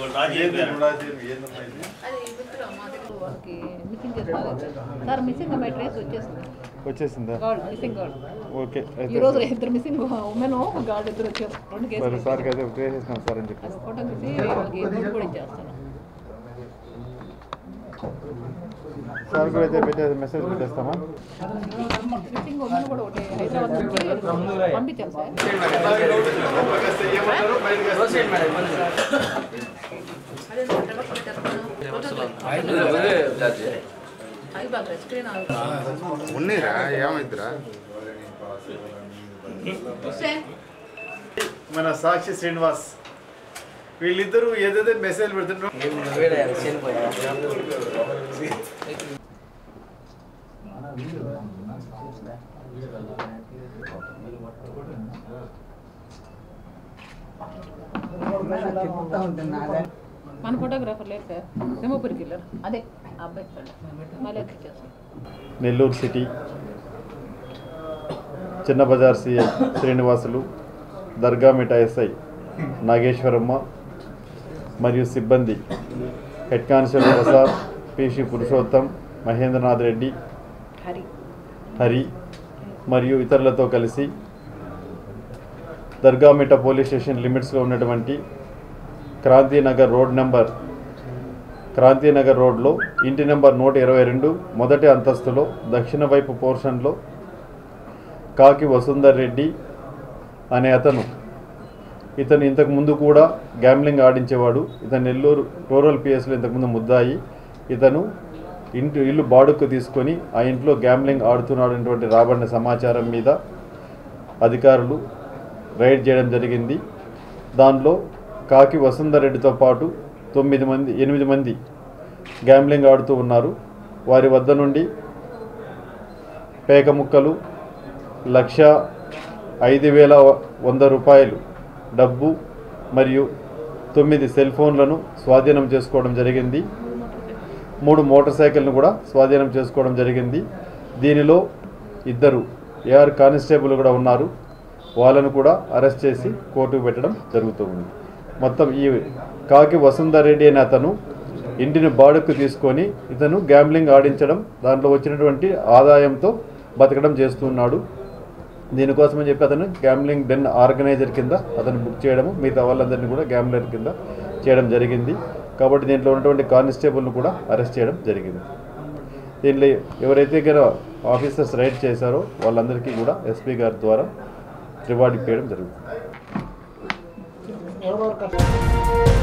అది మిత్ర మా దగ్గర వాళ్ళకి మిస్సింగ్ చేస్తారు సార్ మిస్సింగ్ అమ్మాయి ట్రేస్ వచ్చేసింది వచ్చేసిందా గాడ్ మిస్సింగ్ గాడ్ ఓకే ఈ అయితే రోజు ఇద్దరు మిస్సింగ్ ఉమెన్ గాడ్ ఇద్దరు వచ్చారు రెండు మరి కేసులు సార్కి అయితే చేసేసినాం సార్ అని చెప్పి అది ఫోటో తీసి వాళ్ళకి నోట్ కూడా ఇచ్చేస్తాను సార్ కూడా అయితే పెట్టే మెసేజ్ పెట్టేస్తామా మిస్సింగ్ ఉమెన్ కూడా ఒకటి హైదరాబాద్ నుంచి పంపించాను సార్ అదే సార్ టెలఫోన్ పెట్టేస్తాను అవి బాగా స్క్రీన్ ఉన్నీరా ఏమైందిరా మన సాక్షి శ్రీనివాస్ వీళ్ళిద్దరూ ఏదైతే మెసేజ్ పెడుతున్నారో మన ఫోటోగ్రాఫర్ లేదు సార్ సింహపురికి వెళ్ళారు అదే ఆ అబ్బాయి సార్ మళ్ళీ ఎక్కిచ్చేస్తాను Nellore city Chinna Bazar CI Srinivasulu Dargamitta SI Nageswaramma మరియు సిబ్బంది head constable Prasad PC Purushottam Mahendranath Reddy Hari Hari మరియు ఇతరులతో కలిసి దర్గామిట పోలీస్ స్టేషన్ లిమిట్స్లో ఉన్నటువంటి క్రాంతినగర్ రోడ్ నెంబర్ క్రాంతినగర్ రోడ్లో ఇంటి నెంబర్ నూట ఇరవై రెండు మొదటి అంతస్తులో దక్షిణ వైపు పోర్షన్లో కాకి వసుందర్ రెడ్డి అనే అతను ఇతను ఇంతకు ముందు కూడా గ్యామ్లింగ్ ఆడించేవాడు ఇతను నెల్లూరు రూరల్ పిఎస్లో ఇంతకుముందు ముద్దాయి ఇతను ఇంటి ఇల్లు బాడుక్కు తీసుకొని ఆ ఇంట్లో గ్యామ్లింగ్ ఆడుతున్నాడనేటువంటి రాబడిన సమాచారం మీద అధికారులు రైడ్ చేయడం జరిగింది దానిలో కాకి వసుంధర్ రెడ్డితో పాటు తొమ్మిది మంది ఎనిమిది మంది గ్యామ్లింగ్ ఆడుతూ ఉన్నారు వారి వద్ద నుండి పేక ముక్కలు లక్ష ఐదు వేల వంద రూపాయలు డబ్బు మరియు తొమ్మిది సెల్ ఫోన్లను స్వాధీనం చేసుకోవడం జరిగింది మూడు మోటార్ సైకిల్ను కూడా స్వాధీనం చేసుకోవడం జరిగింది దీనిలో ఇద్దరు ఏఆర్ కానిస్టేబుల్ కూడా ఉన్నారు వాళ్ళను కూడా అరెస్ట్ చేసి కోర్టుకు పెట్టడం జరుగుతుంది మొత్తం ఈ కాకి వసుంధర్ రెడ్డి అనే అతను ఇంటిని బాడుకు తీసుకొని ఇతను గ్యాంబ్లింగ్ ఆడించడం దాంట్లో వచ్చినటువంటి ఆదాయంతో బతకడం చేస్తున్నాడు దీనికోసమని చెప్పి అతను గ్యాంబ్లింగ్ డెన్ ఆర్గనైజర్ కింద అతను బుక్ చేయడము మిగతా వాళ్ళందరినీ కూడా గ్యాంబ్లర్ కింద చేయడం జరిగింది కాబట్టి దీంట్లో ఉన్నటువంటి కానిస్టేబుల్ను కూడా అరెస్ట్ చేయడం జరిగింది దీనిలో ఎవరైతే గల ఆఫీసర్స్ రైడ్ చేశారో వాళ్ళందరికీ కూడా ఎస్పీ గారి ద్వారా రివార్డ్ ఇప్పించడం జరుగుతుంది